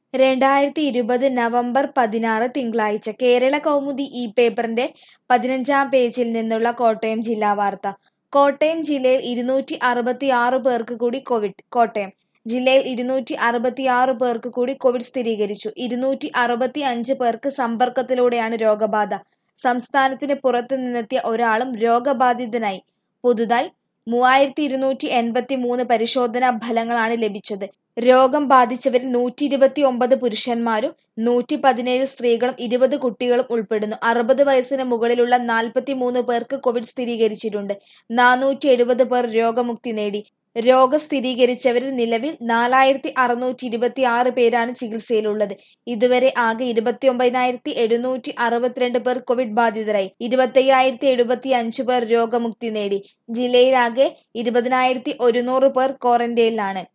രണ്ടായിരത്തി ഇരുപത് നവംബർ പതിനാറ് തിങ്കളാഴ്ച കേരള കൗമുദി ഈ പേപ്പറിന്റെ പതിനഞ്ചാം പേജിൽ നിന്നുള്ള കോട്ടയം ജില്ലാ വാർത്ത കോട്ടയം ജില്ലയിൽ ഇരുന്നൂറ്റി അറുപത്തിയാറ് പേർക്ക് കൂടി കോവിഡ് കോട്ടയം ജില്ലയിൽ ഇരുന്നൂറ്റി അറുപത്തിയാറ് പേർക്ക് കൂടി കോവിഡ് സ്ഥിരീകരിച്ചു ഇരുന്നൂറ്റി അറുപത്തി അഞ്ച് പേർക്ക് സമ്പർക്കത്തിലൂടെയാണ് രോഗബാധ സംസ്ഥാനത്തിന് പുറത്തു നിന്നെത്തിയ ഒരാളും രോഗബാധിതനായി പുതുതായി മൂവായിരത്തി ഇരുന്നൂറ്റി എൺപത്തി മൂന്ന് പരിശോധനാ ഫലങ്ങളാണ് ലഭിച്ചത് രോഗം ബാധിച്ചവരിൽ നൂറ്റി ഇരുപത്തി ഒമ്പത് പുരുഷന്മാരും നൂറ്റി പതിനേഴ് സ്ത്രീകളും ഇരുപത് കുട്ടികളും ഉൾപ്പെടുന്നു അറുപത് വയസ്സിന് മുകളിലുള്ള നാൽപ്പത്തി മൂന്ന് പേർക്ക് കോവിഡ് സ്ഥിരീകരിച്ചിട്ടുണ്ട് നാനൂറ്റി എഴുപത് പേർ രോഗമുക്തി നേടി രോഗം സ്ഥിരീകരിച്ചവരിൽ നിലവിൽ നാലായിരത്തി അറുന്നൂറ്റി ഇരുപത്തി ആറ് പേരാണ് ചികിത്സയിലുള്ളത് ഇതുവരെ ആകെ ഇരുപത്തി ഒമ്പതിനായിരത്തി എഴുന്നൂറ്റി അറുപത്തിരണ്ട് പേർ കോവിഡ് ബാധിതരായി ഇരുപത്തയ്യായിരത്തി എഴുപത്തി അഞ്ച് പേർ രോഗമുക്തി നേടി ജില്ലയിലാകെ ഇരുപതിനായിരത്തി ഒരുന്നൂറ് പേർ ക്വാറന്റൈനിലാണ്